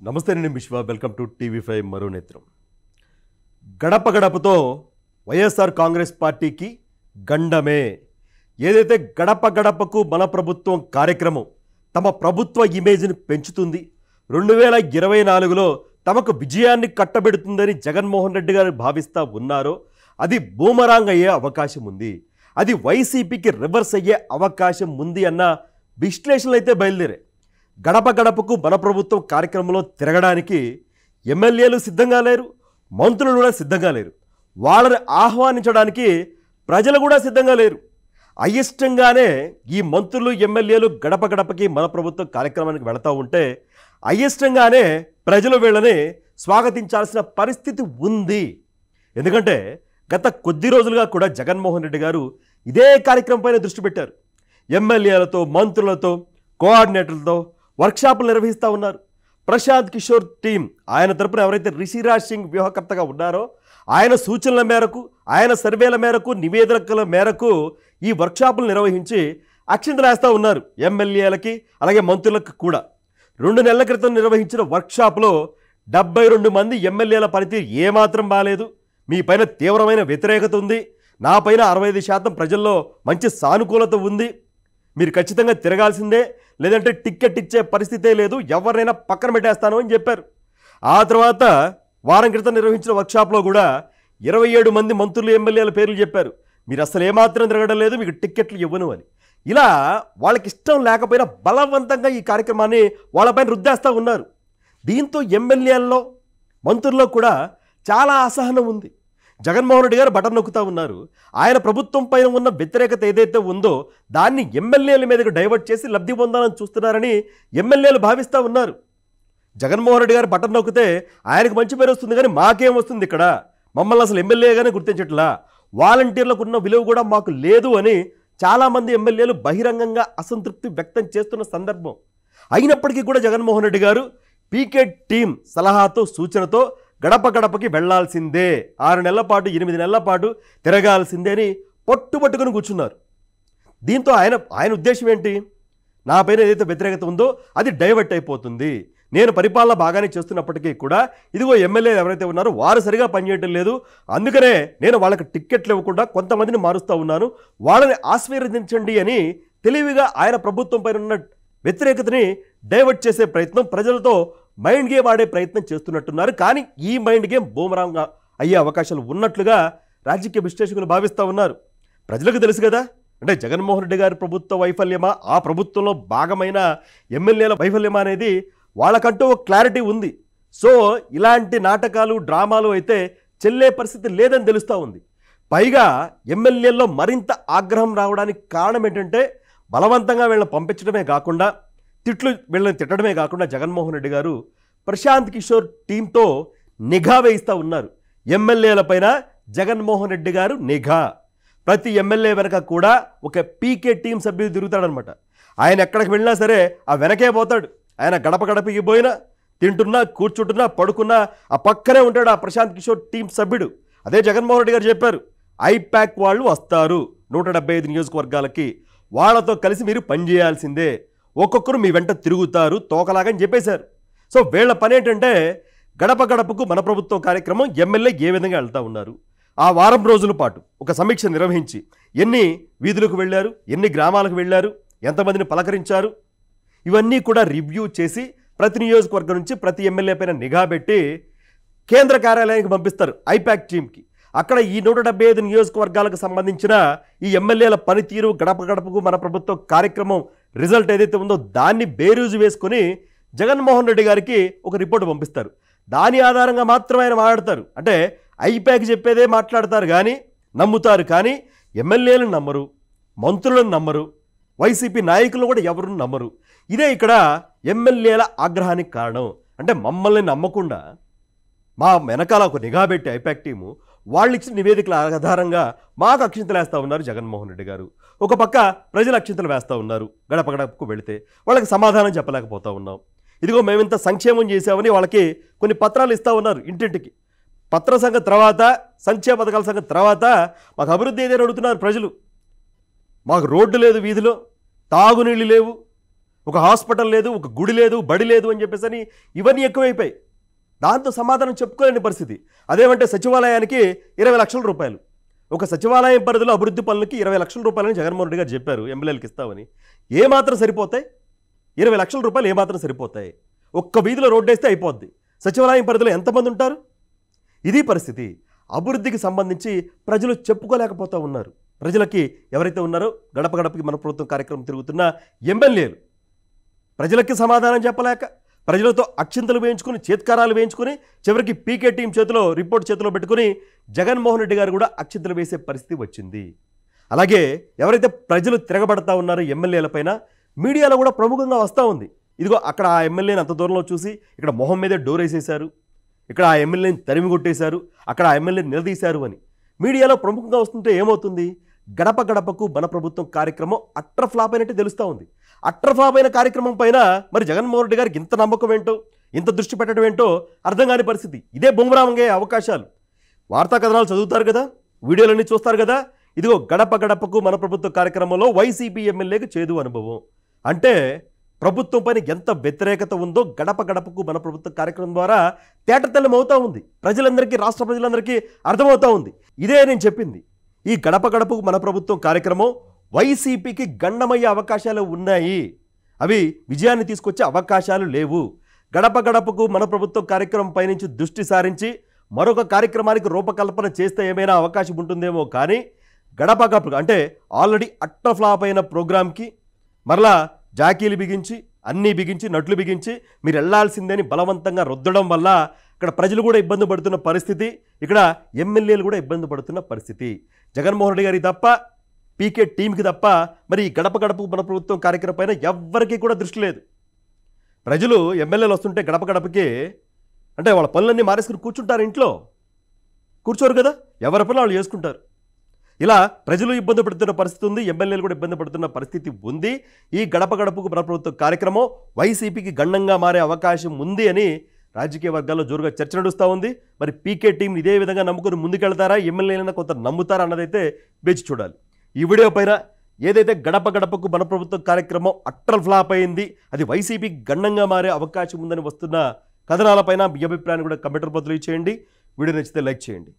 నమస్తే నేను విశ్వ వెల్కమ్ టు టీవీ ఫైవ్ మరో నేత్రం గడప గడపతో వైఎస్ఆర్ కాంగ్రెస్ పార్టీకి గండమే ఏదైతే గడప గడపకు మన ప్రభుత్వం కార్యక్రమం తమ ప్రభుత్వ ఇమేజ్ని పెంచుతుంది రెండు వేల ఇరవై నాలుగులో తమకు విజయాన్ని కట్టబెడుతుందని జగన్మోహన్ రెడ్డి గారు భావిస్తూ ఉన్నారో అది బూమరాంగ్ అయ్యే అవకాశం ఉంది అది వైసీపీకి రివర్స్ అయ్యే అవకాశం ఉంది అన్న విశ్లేషణలు అయితే బయలుదేరాయి గడప గడపకు మన ప్రభుత్వం కార్యక్రమంలో తిరగడానికి ఎమ్మెల్యేలు సిద్ధంగా లేరు మంత్రులు కూడా సిద్ధంగా లేరు వాళ్ళని ఆహ్వానించడానికి ప్రజలు కూడా సిద్ధంగా లేరు అయిష్టంగానే ఈ మంత్రులు ఎమ్మెల్యేలు గడప గడపకి మన ప్రభుత్వం కార్యక్రమానికి వెళతా ఉంటే అయిష్టంగానే ప్రజలు వీళ్ళని స్వాగతించాల్సిన పరిస్థితి ఉంది ఎందుకంటే గత కొద్ది రోజులుగా కూడా జగన్మోహన్ రెడ్డి గారు ఇదే కార్యక్రమంపైన దృష్టి పెట్టారు ఎమ్మెల్యేలతో మంత్రులతో కోఆర్డినేటర్లతో వర్క్షాపులు నిర్వహిస్తూ ఉన్నారు ప్రశాంత్ కిషోర్ టీం ఆయన తరపున ఎవరైతే రిషిరాజ్ సింగ్ వ్యూహకర్తగా ఉన్నారో ఆయన సూచనల మేరకు ఆయన సర్వేల మేరకు నివేదికల మేరకు ఈ వర్క్షాపులు నిర్వహించి అక్షింతలు వేస్తూ ఉన్నారు ఎమ్మెల్యేలకి అలాగే మంత్రులకు కూడా రెండు నెలల క్రితం నిర్వహించిన వర్క్షాప్లో డెబ్బై రెండు మంది ఎమ్మెల్యేల పనితీరు ఏమాత్రం బాలేదు మీ పైన తీవ్రమైన వ్యతిరేకత ఉంది నా పైన అరవై ఐదు శాతం ప్రజల్లో మంచి సానుకూలత ఉంది మీరు ఖచ్చితంగా తిరగాల్సిందే లేదంటే టిక్కెట్ ఇచ్చే పరిస్థితే లేదు ఎవరినైనా పక్కన పెట్టేస్తాను అని చెప్పారు ఆ తర్వాత వారం క్రితం నిర్వహించిన వర్క్షాప్లో కూడా ఇరవై ఏడు మంది మంత్రులు ఎమ్మెల్యేల పేర్లు చెప్పారు మీరు అసలు ఏమాత్రం తిరగడం లేదు మీకు టిక్కెట్లు ఇవ్వను అని ఇలా వాళ్ళకి ఇష్టం లేకపోయినా బలవంతంగా ఈ కార్యక్రమాన్ని వాళ్ళపైన రుద్దేస్తూ ఉన్నారు దీంతో ఎమ్మెల్యేల్లో మంత్రుల్లో కూడా చాలా అసహనం ఉంది జగన్మోహన్ రెడ్డి గారు బటన్ నొక్కుతా ఉన్నారు ఆయన ప్రభుత్వం పైన ఉన్న వ్యతిరేకత ఏదైతే ఉందో దాన్ని ఎమ్మెల్యేల మీదకి డైవర్ట్ చేసి లబ్ధి పొందాలని చూస్తున్నారని ఎమ్మెల్యేలు భావిస్తూ ఉన్నారు జగన్మోహన్ రెడ్డి గారు బటన్ నొక్కితే ఆయనకు మంచి పేరు వస్తుంది కానీ మాకేం వస్తుంది ఇక్కడ మమ్మల్ని అసలు ఎమ్మెల్యేగానే గుర్తించట్లా వాలంటీర్లకు ఉన్న విలువ కూడా మాకు లేదు అని చాలామంది ఎమ్మెల్యేలు బహిరంగంగా అసంతృప్తి వ్యక్తం చేస్తున్న సందర్భం అయినప్పటికీ కూడా జగన్మోహన్ రెడ్డి గారు పీకే టీం సలహాతో సూచనతో గడప గడపకి వెళ్లాల్సిందే ఆరు నెలల పాటు ఎనిమిది నెలల పాటు తిరగాల్సిందే అని పట్టుబట్టుకుని కూర్చున్నారు దీంతో ఆయన ఆయన ఉద్దేశం ఏంటి నా పైన ఏదైతే వ్యతిరేకత ఉందో అది డైవర్ట్ అయిపోతుంది నేను పరిపాలన బాగానే చేస్తున్నప్పటికీ కూడా ఇదిగో ఎమ్మెల్యేలు ఎవరైతే ఉన్నారో వారు సరిగా పనిచేయడం లేదు అందుకనే నేను వాళ్ళకి టిక్కెట్లు ఇవ్వకుండా కొంతమందిని మారుస్తూ ఉన్నాను వాళ్ళని ఆశీర్వదించండి అని తెలివిగా ఆయన ప్రభుత్వం పైన ఉన్న వ్యతిరేకతని డైవర్ట్ చేసే ప్రయత్నం ప్రజలతో మైండ్ గేమ్ ఆడే ప్రయత్నం చేస్తున్నట్టున్నారు కానీ ఈ మైండ్ గేమ్ బూమరాంగా అయ్యే అవకాశాలు ఉన్నట్లుగా రాజకీయ విశ్లేషకులు భావిస్తూ ఉన్నారు ప్రజలకు తెలుసు కదా అంటే జగన్మోహన్ రెడ్డి గారి ప్రభుత్వ వైఫల్యమా ఆ ప్రభుత్వంలో భాగమైన ఎమ్మెల్యేల వైఫల్యమా అనేది వాళ్ళకంటూ ఒక క్లారిటీ ఉంది సో ఇలాంటి నాటకాలు డ్రామాలు అయితే చెల్లే పరిస్థితి లేదని తెలుస్తూ ఉంది పైగా ఎమ్మెల్యేల్లో మరింత ఆగ్రహం రావడానికి కారణం ఏంటంటే బలవంతంగా వీళ్ళని పంపించడమే కాకుండా తిట్లు వీళ్ళని తిట్టడమే కాకుండా జగన్మోహన్ రెడ్డి గారు ప్రశాంత్ కిషోర్ టీంతో నిఘా వేయిస్తూ ఉన్నారు ఎమ్మెల్యేల పైన జగన్మోహన్ రెడ్డి గారు నిఘా ప్రతి ఎమ్మెల్యే వెనక కూడా ఒక పీకే టీం సభ్యులు తిరుగుతాడనమాట ఆయన ఎక్కడికి వెళ్ళినా సరే ఆ వెనకే పోతాడు ఆయన గడప గడపకి పోయినా తింటున్నా కూర్చుంటున్నా పడుకున్నా ఆ పక్కనే ఉంటాడు ఆ ప్రశాంత్ కిషోర్ టీం సభ్యుడు అదే జగన్మోహన్ రెడ్డి గారు చెప్పారు ఐప్యాక్ వాళ్ళు వస్తారు నూట డెబ్బై ఐదు నియోజకవర్గాలకి వాళ్ళతో కలిసి మీరు పనిచేయాల్సిందే ఒక్కొక్కరు మీ వెంట తిరుగుతారు తోకలాగని చెప్పేశారు సో వీళ్ళ పని ఏంటంటే గడప గడపకు మన ప్రభుత్వం కార్యక్రమం ఎమ్మెల్యే ఏ విధంగా వెళ్తా ఉన్నారు ఆ వారం రోజుల పాటు ఒక సమీక్ష నిర్వహించి ఎన్ని వీధులకు వెళ్ళారు ఎన్ని గ్రామాలకు వెళ్ళారు ఎంతమందిని పలకరించారు ఇవన్నీ కూడా రివ్యూ చేసి ప్రతి నియోజకవర్గం నుంచి ప్రతి ఎమ్మెల్యే పైన నిఘా పెట్టి కేంద్ర కార్యాలయానికి పంపిస్తారు ఐపాక్ టీంకి అక్కడ ఈ నూట డెబ్బై ఐదు నియోజకవర్గాలకు సంబంధించిన ఈ ఎమ్మెల్యేల పనితీరు గడప గడపకు మన ప్రభుత్వం కార్యక్రమం రిజల్ట్ ఏదైతే ఉందో దాన్ని బేరూజు వేసుకొని జగన్మోహన్ రెడ్డి గారికి ఒక రిపోర్ట్ పంపిస్తారు దాని ఆధారంగా మాత్రమే ఆయన మాట్లాడతారు అంటే ఐపాక్ చెప్పేదే మాట్లాడతారు కానీ నమ్ముతారు కానీ ఎమ్మెల్యేలను నమ్మరు మంత్రులను నమ్మరు వైసీపీ నాయకులు కూడా ఎవరు నమ్మరు ఇదే ఇక్కడ ఎమ్మెల్యేల ఆగ్రహానికి కారణం అంటే మమ్మల్ని నమ్మకుండా మా వెనకాల ఒక నిఘా పెట్టి ఐపాక్ టీము వాళ్ళు ఇచ్చిన నివేదికల ఆధారంగా మాకు అక్షింతలు వేస్తూ ఉన్నారు జగన్మోహన్ రెడ్డి గారు ఒక పక్క ప్రజలు అక్షింతలు వేస్తూ ఉన్నారు గడప గడపకు వెళితే వాళ్ళకి సమాధానం చెప్పలేకపోతా ఉన్నాం ఇదిగో మేమింత సంక్షేమం చేసామని వాళ్ళకి కొన్ని పత్రాలు ఇస్తూ ఉన్నారు ఇంటింటికి పత్ర సంఘం తర్వాత సంక్షేమ పథకాల సంఘం తర్వాత మాకు అభివృద్ధి ఏదైనా అడుగుతున్నారు ప్రజలు మాకు రోడ్డు లేదు వీధిలో తాగునీళ్ళు లేవు ఒక హాస్పిటల్ లేదు ఒక గుడి లేదు బడి లేదు అని చెప్పేసి అని ఇవన్నీ ఎక్కువైపోయాయి దాంతో సమాధానం చెప్పుకోలేని పరిస్థితి అదేమంటే సచివాలయానికి ఇరవై లక్షల రూపాయలు ఒక సచివాలయం పరిధిలో అభివృద్ధి పనులకి ఇరవై లక్షల రూపాయలని జగన్మోహన్ రెడ్డి గారు చెప్పారు ఎమ్మెల్యేలకు ఇస్తామని ఏమాత్రం సరిపోతాయి ఇరవై లక్షల రూపాయలు ఏమాత్రం సరిపోతాయి ఒక్క వీధిలో రోడ్డు వేస్తే అయిపోద్ది సచివాలయం పరిధిలో ఎంతమంది ఉంటారు ఇది పరిస్థితి అభివృద్ధికి సంబంధించి ప్రజలు చెప్పుకోలేకపోతూ ఉన్నారు ప్రజలకి ఎవరైతే ఉన్నారో గడప గడపకి మన ప్రభుత్వం కార్యక్రమం తిరుగుతున్న ఎమ్మెల్యేలు ప్రజలకి సమాధానం చెప్పలేక ప్రజలతో అక్షింతలు వేయించుకుని చేత్కారాలు వేయించుకుని చివరికి పీకే టీం చేతిలో రిపోర్ట్ చేతిలో పెట్టుకుని జగన్మోహన్ రెడ్డి గారు కూడా అక్షింతలు వేసే పరిస్థితి వచ్చింది అలాగే ఎవరైతే ప్రజలు తిరగబడతా ఉన్నారో ఎమ్మెల్యేలపైన మీడియాలో కూడా ప్రముఖంగా వస్తూ ఉంది ఇదిగో అక్కడ ఆ ఎమ్మెల్యేని అంత దూరంలో చూసి ఇక్కడ మొహం మీదే డోర్ వేసేశారు ఇక్కడ ఆ ఎమ్మెల్యేని తరిమి కొట్టేశారు అక్కడ ఆ ఎమ్మెల్యేని నిలదీశారు అని మీడియాలో ప్రముఖంగా వస్తుంటే ఏమవుతుంది గడప గడపకు మన ప్రభుత్వం కార్యక్రమం అట్ర ఫ్లాప్ అయినట్టు తెలుస్తూ ఉంది అట్ర ఫ్లాప్ అయిన కార్యక్రమం పైన మరి జగన్మోహన్ రెడ్డి గారికి ఇంత నమ్మకం ఏంటో ఇంత దృష్టి పెట్టడం ఏంటో అర్థం కాని పరిస్థితి ఇదే బొమ్మరామంగే అవకాశాలు వార్తా కథనాలు చదువుతారు కదా వీడియోలన్నీ చూస్తారు కదా ఇదిగో గడప గడపకు మన ప్రభుత్వ కార్యక్రమంలో వైసీపీ ఎమ్మెల్యేకి చేదు అనుభవం అంటే ప్రభుత్వం పైన ఎంత వ్యతిరేకత ఉందో గడప గడపకు మన ప్రభుత్వ కార్యక్రమం ద్వారా తేటతెల్లం అవుతా ఉంది ప్రజలందరికీ రాష్ట్ర ప్రజలందరికీ అర్థమవుతా ఉంది ఇదే నేను చెప్పింది ఈ గడప గడపకు మన ప్రభుత్వం కార్యక్రమం వైసీపీకి గండమయ్యే అవకాశాలు ఉన్నాయి అవి విజయాన్ని తీసుకొచ్చే అవకాశాలు లేవు గడప గడపకు మన ప్రభుత్వం కార్యక్రమం పైనుంచి దృష్టి సారించి మరొక కార్యక్రమానికి రూపకల్పన చేస్తే ఏమైనా అవకాశం ఉంటుందేమో కానీ గడప గడపకు అంటే ఆల్రెడీ అట్ట ఫ్లాప్ అయిన ప్రోగ్రామ్కి మరలా జాకీలు బిగించి అన్నీ బిగించి నట్లు బిగించి మీరు వెళ్లాల్సిందని బలవంతంగా రుద్దడం వల్ల ఇక్కడ ప్రజలు కూడా ఇబ్బంది పడుతున్న పరిస్థితి ఇక్కడ ఎమ్మెల్యేలు కూడా ఇబ్బంది పడుతున్న పరిస్థితి జగన్మోహన్ రెడ్డి గారి తప్ప పీకే టీంకి తప్ప మరి ఈ గడప గడప మన ప్రభుత్వం కార్యక్రమం పైన ఎవ్వరికీ కూడా దృష్టి లేదు ప్రజలు ఎమ్మెల్యేలు వస్తుంటే గడప గడపకి అంటే వాళ్ళ పనులన్నీ మారేసుకుని కూర్చుంటారు ఇంట్లో కూర్చోరు కదా ఎవరి పనులు వాళ్ళు చేసుకుంటారు ఇలా ప్రజలు ఇబ్బంది పడుతున్న పరిస్థితి ఉంది ఎమ్మెల్యేలు కూడా ఇబ్బంది పడుతున్న పరిస్థితి ఉంది ఈ గడప గడపకు మన ప్రభుత్వ కార్యక్రమం వైసీపీకి గండంగా మారే అవకాశం ఉంది అని రాజకీయ వర్గాల్లో జోరుగా చర్చ నడుస్తూ ఉంది మరి పీకే టీం ఇదే విధంగా నమ్ముకుని ముందుకెళ్తారా ఎమ్మెల్యేలైనా కొంత నమ్ముతారా అన్నదైతే వేచి చూడాలి ఈ వీడియో పైన ఏదైతే గడప గడపకు మన ప్రభుత్వ కార్యక్రమం అట్టర్ ఫ్లాప్ అయింది అది వైసీపీకి గండంగా మారే అవకాశం ఉందని వస్తున్న కథనాలపైన మీ అభిప్రాయాన్ని కూడా కమెంటర్ బదులు చేయండి వీడియో నచ్చితే లైక్ చేయండి